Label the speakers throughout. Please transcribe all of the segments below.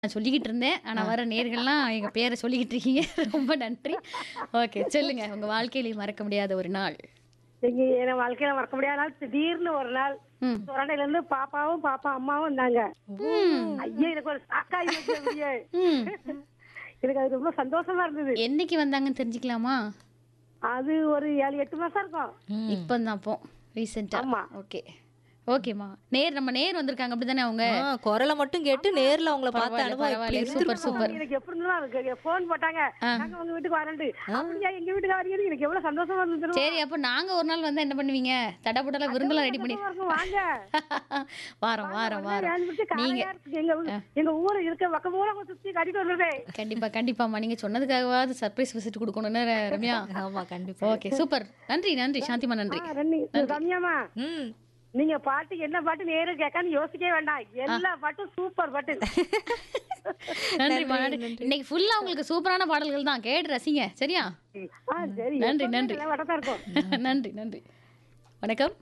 Speaker 1: நான் சொல்லிக்கிட்டு இருந்தேன். ஆனா வர நேர்கள்லாம் எங்க பேர சொல்லிக்கிட்டு இருக்கீங்க. ரொம்ப நன்றி. ஓகே சொல்லுங்க. உங்க வாழ்க்கையில மறக்க முடியாத ஒரு நாள்.
Speaker 2: எங்க என் வாழ்க்கையில மறக்க முடியாத நாள் திடீர்னு ஒரு நாள்
Speaker 1: ம்.
Speaker 2: சுரண்டையில இருந்து பாப்பாவும் பாப்பா அம்மாவும் வந்தாங்க
Speaker 1: ம்.
Speaker 2: ஐயோ எனக்கு ஒரு சாக்காய் போச்சு அப்படியே.
Speaker 1: ம்.
Speaker 2: எனக்கு அது ரொம்ப சந்தோஷமா இருந்தது
Speaker 1: என்னைக்கு வந்தாங்கன்னு தெரிஞ்சுக்கலாமா?
Speaker 2: அது ஒரு ஏழு எட்டு மாசம் இருக்கும்
Speaker 1: இப்பதான் அப்போ ரீசெண்டா.
Speaker 2: ஆமா.
Speaker 1: ஓகே. ஓகேம்மா. நேர் நம்ம நேர் வந்திருக்காங்க அப்படிதானே அவங்க?
Speaker 3: ஆ, குரலை மட்டும் கேட்டு நேர்ல அவங்கள பார்த்த
Speaker 1: பரவாயில்ல,
Speaker 3: அனுபவம் எப்படி
Speaker 1: பரவாயில்ல.
Speaker 3: இருந்திருக்கும்?
Speaker 1: Super, super.
Speaker 2: எனக்கு எப்படி இருந்தாலும் அதுக்கு போன் போட்டாங்க நாங்க உங்க வீட்டுக்கு வரேன்ட்டு அப்படியா எங்க வீட்டுக்கு வரீங்க எனக்கு எவ்வளவு சந்தோஷமா இருந்தது
Speaker 1: சரி அப்போ நாங்க ஒரு நாள் வந்தா என்ன பண்ணுவீங்க? தடபுடலா விருந்தெல்லாம் ரெடி பண்ணி
Speaker 2: வாங்க
Speaker 1: வாரம் வாரம் வாரம்.
Speaker 2: வேன் பிடிச்சு
Speaker 1: நீங்க
Speaker 2: காலையா இருக்கு. எங்க ஊ- எங்க ஊரு இருக்க பக்கம் ஊரை சுத்தி கட்டிட்டு வந்துருவே
Speaker 1: கண்டிப்பா கண்டிப்பாம்மா நீங்க சொன்னதுக்காகவாவது சர்ப்ரைஸ் விசிட் கொடுக்கணும்னு ர- ரம்யா
Speaker 3: ஆமா கண்டிப்பா
Speaker 1: ஓகே சூப்பர் நன்றி நன்றி சாந்திமா நன்றி
Speaker 2: ரம்யாமா
Speaker 3: ம்
Speaker 2: நீங்க பாட்டு என்ன பாட்டு நேரு கேட்கான்னு யோசிக்கவே வேண்டாம் எல்லா பாட்டும் சூப்பர் பாட்டு
Speaker 1: நன்றிம்மா நன்றி இன்னைக்கு ஃபுல்லா உங்களுக்கு சூப்பரான பாடல்கள் தான் கேட்டு ரசிங்க சரியா
Speaker 2: ஆ சரி
Speaker 1: நன்றி,
Speaker 2: எப்பவுமே
Speaker 1: நன்றி.
Speaker 2: நல்லா வட்டத்தா இருக்கும்
Speaker 1: நன்றி நன்றி வணக்கம்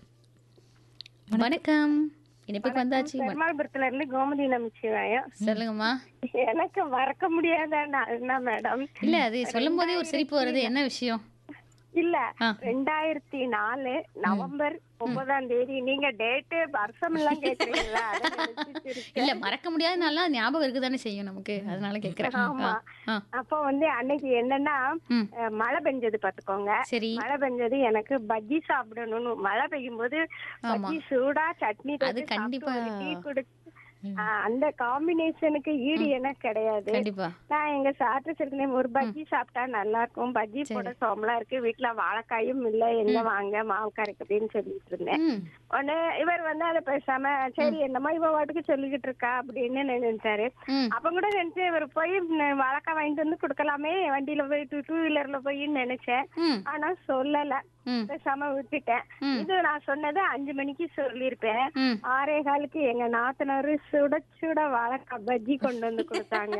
Speaker 1: வணக்கம் இனிப்புக்கு வந்தாச்சு வண-
Speaker 2: பெருமாள்புரத்துல இருந்து கோமதி நம்பிச்சுவாயம்
Speaker 1: சொல்லுங்கம்மா
Speaker 2: எனக்கு மறக்க முடியாத நாள்னா மேடம்
Speaker 1: இல்ல அது சொல்லும் போதே ஒரு சிரிப்பு வருது என்ன விஷயம்
Speaker 2: இல்ல
Speaker 1: ஆ.
Speaker 2: ரெண்டாயிரத்தி நாலு நவம்பர் ஒன்பதாம் தேதி நீங்க டேட்டு வருஷம் எல்லாம் கேக்குறீங்களா அதை நினைச்சு சிரிச்சேன்.
Speaker 1: இல்ல மறக்க முடியாத நாளா ஞாபகம் இருக்குதானே செய்யும் நமக்கு அதனால கேக்குறேன்
Speaker 2: ஆமா.
Speaker 1: ஆ, ஆ.
Speaker 2: அப்போ வந்து அன்னைக்கு என்னன்னா
Speaker 1: ம்.
Speaker 2: அஹ், மழை பெஞ்சது பாத்துக்கோங்க
Speaker 1: சரி
Speaker 2: மழை பெஞ்சது எனக்கு பஜ்ஜி சாப்பிடணும்னு மழை பெய்யும் போது
Speaker 1: ஆமா.
Speaker 2: பஜ்ஜி சூடா சட்னி
Speaker 1: அது
Speaker 2: தொட்டு
Speaker 1: கண்டிப்பா.
Speaker 2: சாப்பிட்டு ஒரு டீ குடிச்சு ஆஹ், அந்த காம்பினேஷனுக்கு ஈடு எனக்கு கிடையாது
Speaker 1: கண்டிப்பா
Speaker 2: நான் எங்க சாப்பிட்டு வச்சிருக்கேன் ஒரு பஜ்ஜி சாப்பிட்டா நல்லா இருக்கும் பஜ்ஜி போட சோம்பலா இருக்கு வீட்டுல வாழைக்காயும் இல்ல என்ன வாங்க மாவு கரைக்கு அப்படின்னு சொல்லிட்டு இருந்தேன்
Speaker 1: ம்
Speaker 2: உடனே இவர் வந்து அதை பேசாம சரி என்னமோ இவ வாட்டுக்கு சொல்லிக்கிட்டு இருக்கா அப்படின்னு நினைச்சாரு
Speaker 1: ம்
Speaker 2: அப்ப கூட நினைச்சேன் இவர் போய் ந- வாழைக்காய் வாங்கிட்டு வந்து கொடுக்கலாமே வண்டியில போய் டூ டூ வீலர்ல போயின்னு நினைச்சேன்
Speaker 1: ம்
Speaker 2: ஆனா சொல்லல
Speaker 1: ம்
Speaker 2: பேசாம விட்டுட்டேன்
Speaker 1: ம்.
Speaker 2: இது நான் சொன்னது அஞ்சு மணிக்கு சொல்லியிருப்பேன்
Speaker 1: ம்
Speaker 2: ஆறே காலுக்கு எங்க நாத்தனாரு சுட சுட வாழைக்காய் பஜ்ஜி கொண்டு வந்து கொடுத்தாங்க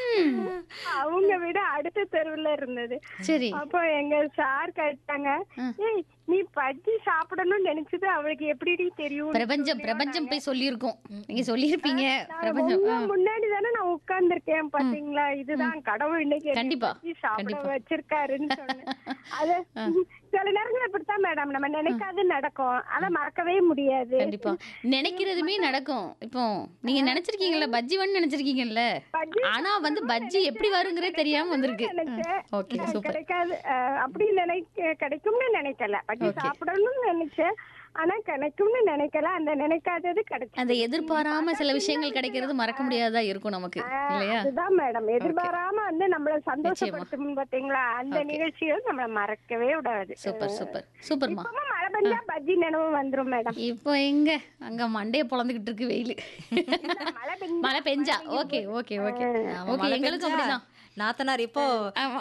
Speaker 2: அவங்க வீடு அடுத்த தெருவுல இருந்தது
Speaker 1: சரி
Speaker 2: அப்போ எங்க சார் கேட்டாங்க ஏய் நீ பஜ்ஜி சாப்பிடணும்னு நினைச்சது அவளுக்கு எப்படி தெரியும்
Speaker 1: பிரபஞ்சம் பிரபஞ்சம் போய் சொல்லியிருக்கோம் நீங்க சொல்லியிருப்பீங்க பிரபஞ்சம்
Speaker 2: உங்க முன்னாடி தானே நான் உட்கார்ந்திருக்கேன் பாத்தீங்களா இதுதான் கடவுள் இன்னைக்கு என்னை
Speaker 1: கண்டிப்பா,
Speaker 2: பஜ்ஜி சாப்பிட
Speaker 1: கண்டிப்பா.
Speaker 2: வச்சிருக்காருன்னு சொன்னேன் அது சில நேரங்கள் இப்படித்தான் மேடம் நம்ம நினைக்காது நடக்கும் ஆனா மறக்கவே முடியாது
Speaker 1: கண்டிப்பா நினைக்கிறதுமே நடக்கும் இப்போ நீங்க நினைச்சிருக்கீங்கல்ல பஜ்ஜி வந்து நினைச்சிருக்கீங்கல்ல
Speaker 2: பஜ்ஜி
Speaker 1: ஆனா வந்து பஜ்ஜி எப்படி வருங்கிறே தெரியாம வந்திருக்கு
Speaker 2: நினைச்சேன்.
Speaker 1: ஓகே
Speaker 2: நான்
Speaker 1: சூப்பர்
Speaker 2: கிடைக்காது அஹ், அப்படி நினைக்க கிடைக்கும்னு நினைக்கல பஜ்ஜி சாப்பிடணும்னு நினைச்சேன் ஆனா கிடைக்கும்னு நினைக்கல அந்த நினைக்காதது கிடைச்சு
Speaker 1: அந்த எதிர்பாராம சில விஷயங்கள் கிடைக்கிறது மறக்க முடியாததா இருக்கும் நமக்கு இல்லையா
Speaker 2: அதுதான் மேடம் எதிர்பாராம வந்து நம்மள சந்தோஷப்படுத்தும் பாத்தீங்களா அந்த நிகழ்ச்சியும் நம்மள மறக்கவே விடாது
Speaker 1: சூப்பர் சூப்பர் சூப்பர்மா
Speaker 2: இப்பவும் மழை பெஞ்சா பஜ்ஜி நினைவு வந்துரும் மேடம்
Speaker 1: இப்போ எங்க அங்க மண்டைய பொழந்துகிட்டு இருக்கு வெயில்
Speaker 2: மழை பெஞ்சா
Speaker 1: மழை பெஞ்சா ஓகே ஓகே ஓகே
Speaker 3: ஆமா,
Speaker 1: ஓகே
Speaker 3: மழை
Speaker 1: எங்களுக்கும்
Speaker 3: பெஞ்சா
Speaker 1: அப்படிதான்
Speaker 3: நாத்தனார் இப்போ
Speaker 1: ஆமா.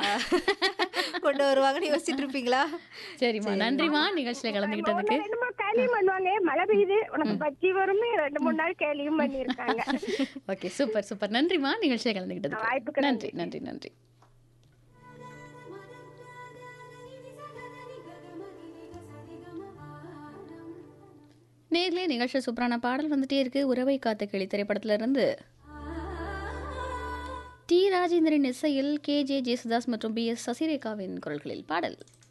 Speaker 3: கொண்டு வருவாங்கன்னு யோசிச்சுட்டு இருப்பீங்களா
Speaker 1: சரிம்மா நன்றிம்மா நிகழ்ச்சியில கலந்துகிட்டதுக்கு
Speaker 2: ரெண்டு மூணு கேலியும் பண்ணுவாங்க "ஏய், மழை பெய்யுது உனக்கு பஜ்ஜி வரும்னு ரெண்டு மூணு நாள் கேலியும் பண்ணிருக்காங்க
Speaker 1: ஓகே சூப்பர் சூப்பர் நன்றிம்மா நிகழ்ச்சியில கலந்துகிட்டதுக்கு
Speaker 2: வாய்ப்புக்கு
Speaker 1: நன்றி நன்றி நன்றி நேர்லயே நிகழ்ச்சி சூப்பரான பாடல் வந்துட்டே இருக்கு உறவை காத்த கிளி திரைப்படத்துல இருந்து டி ராஜேந்திரன் இசையில் கே ஜே ஜேசுதாஸ் மற்றும் பி எஸ் சசிரேகாவின் குரல்களில் பாடல்